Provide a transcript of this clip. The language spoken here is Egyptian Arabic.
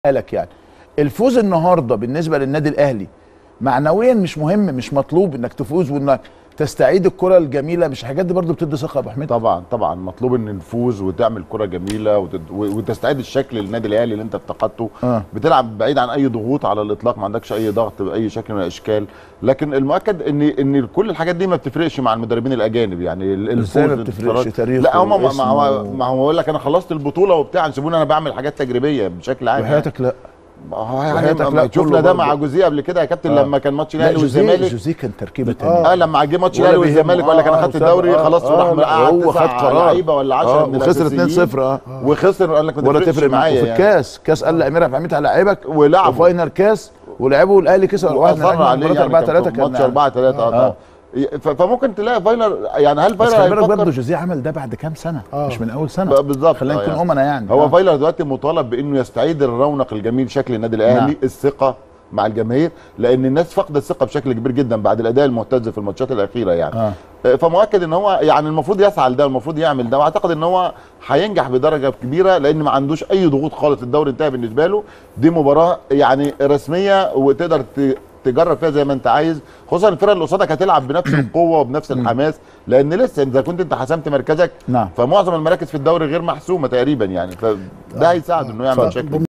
لك يعني الفوز النهارده بالنسبه للنادي الاهلي معنويا مش مهم مش مطلوب انك تفوز وانك تستعيد الكره الجميله مش الحاجات دي برضو بتدي ثقه يا ابو حميد طبعا طبعا مطلوب ان نفوز وتعمل كره جميله وتد... و- وتستعيد الشكل النادي الاهلي اللي انت افتقدته آه. بتلعب بعيد عن اي ضغوط على الاطلاق ما عندكش اي ضغط باي شكل من الاشكال لكن المؤكد ان ان كل الحاجات دي ما بتفرقش مع المدربين الاجانب يعني ال- إزاي ما الفوز بتفرقش؟ الانتصارات- تاريخه لا هم ما- ما واسمه هو ما هو بقول لك انا خلصت البطوله وبتاع سيبوني انا بعمل حاجات تجريبيه بشكل عام يعني. وحياتك لا ما هو يعني وحياتك ما- لا، شفنا كله ده برضه. مع جوزيه قبل كده يا كابتن آه. لما كان ماتش لا الاهلي جوزيه والزمالك جوزيه كان تركيبه اه تانية لما جه ماتش ولا الاهلي بيهمه. والزمالك ولا كان آه، خدت آه، الدوري آه، خلاص آه، وراح لا، مقعد هو تسع خد قرار. لعيبه ولا 10 آه، من وخسر الأساسيين. 2-0 اه وخسر قال لك ما ولا تفرقش تفرق معايا معايا وفي يعني. الكاس كاس قال لامير عبد الحميد هلاعبك ولعبوا. وفاينل كاس ولعبوا الاهلي كسب واحد من واصر أجمل عليه المباريات يعني 4 3 كان كان ماتش 4 3 آه. اه ف- فممكن تلاقي فايلر يعني هل بس فايلر خلي بالك برضه هيفكر جوزيه عمل ده بعد كام سنه آه. مش من اول سنه ب- بالظبط خلينا آه نكون يعني. امنا يعني هو آه. فايلر دلوقتي مطالب بانه يستعيد الرونق الجميل شكل النادي الاهلي نعم. الثقه مع الجماهير لان الناس فاقده الثقه بشكل كبير جدا بعد الاداء المهتز في الماتشات الاخيره يعني آه. آه. فمؤكد ان هو يعني المفروض يسعى لده المفروض يعمل ده واعتقد ان هو هينجح بدرجه كبيره لان ما عندوش اي ضغوط خالص الدوري انتهى بالنسبه له دي مباراه يعني رسميه وتقدر ت- تجرب فيها زي ما انت عايز خصوصا الفرقه اللي قصادك هتلعب بنفس القوه وبنفس الحماس لان لسه اذا كنت انت حسمت مركزك نعم فمعظم المراكز في الدوري غير محسومه تقريبا يعني فده هيساعده انه يعمل اتفضل. بشكل